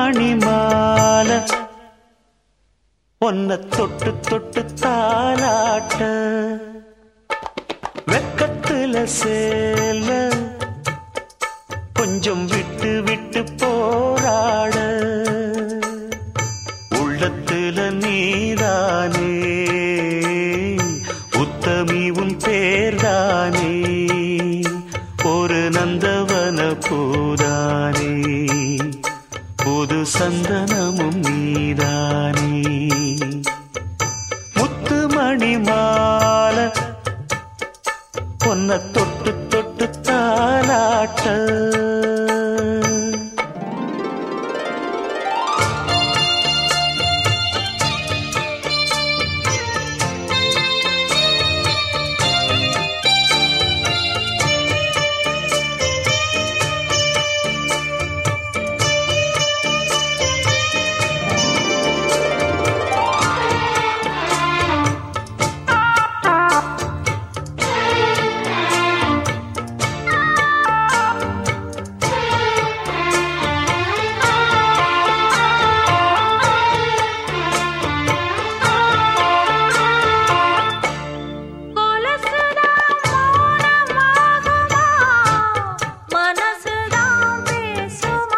மணி மாலை ஒன்ன தொட்டு தொட்டு தாலாட்ட வெக்கத்துல சேல கொஞ்சம் விட்டு விட்டு போராட உள்ளத்துல நீதானே உத்தமி உன் பேர்தானே ஒரு நந்தவன பூதானே புது சந்தனமும் நீதானே முத்துமணி மாலை பொன்ன தொட்டு தொட்டு தாலாட்ட கொலுசுதான் மௌனமாகுமா மனசுதான் பேசுமா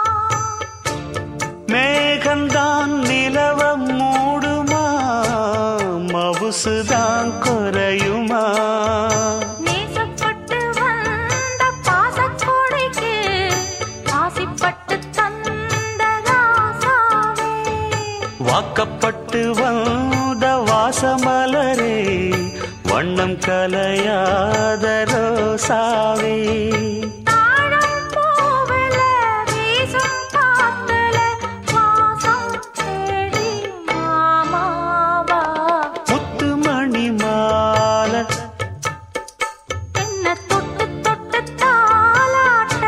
மேகந்தான் நிலவ மூடுமா மவுசுதான் குறையுமா நேசப்பட்டு வந்த பாசக்கொடைக்கு ஆசிப்பட்டு தந்த ராசாவே வாக்கப்பட்டு வந்த வாசமலரே வண்ணம் கலையாத ரோசாவே தாழம் பூவில வீசும் காத்துல வாசம் தேடி மாமாவா முத்துமணி மாலை என்ன தொட்டு தொட்டு தாலாட்ட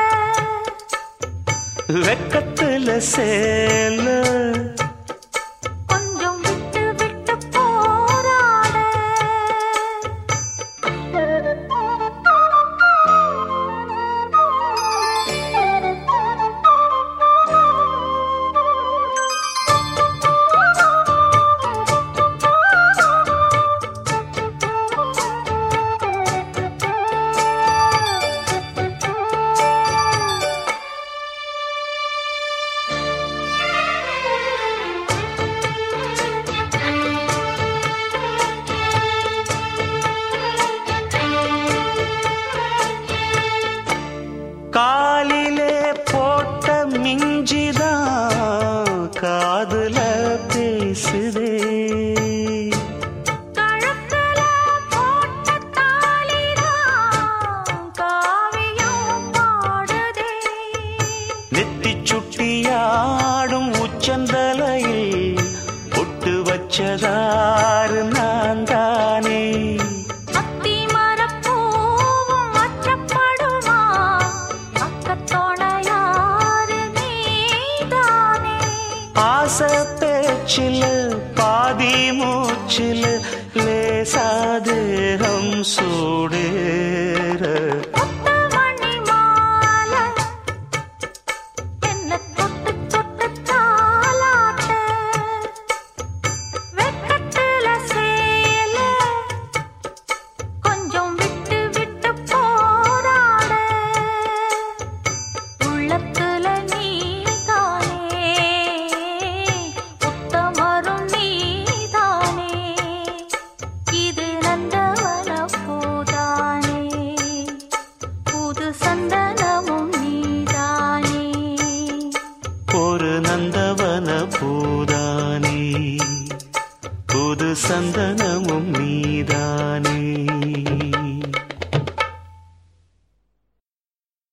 வெக்கத்துல சேல கொஞ்சம் விட்டு விட்டு போராட காலிலே போட்ட மிஞ்சிதான் காதுல பேசுதே கழுத்துல போட்ட தாலிதான் காவியம் பாடுதே நெத்தி சுட்டியாடும் உச்சந்தலையில் பொட்டு வச்சதாறு நான் தானே அத்தி மரப்பூவும் அச்சப்படுமா பக்கத்தோட யாரு நீதானே ஆசை பேச்சில் பாதி மூச்சில்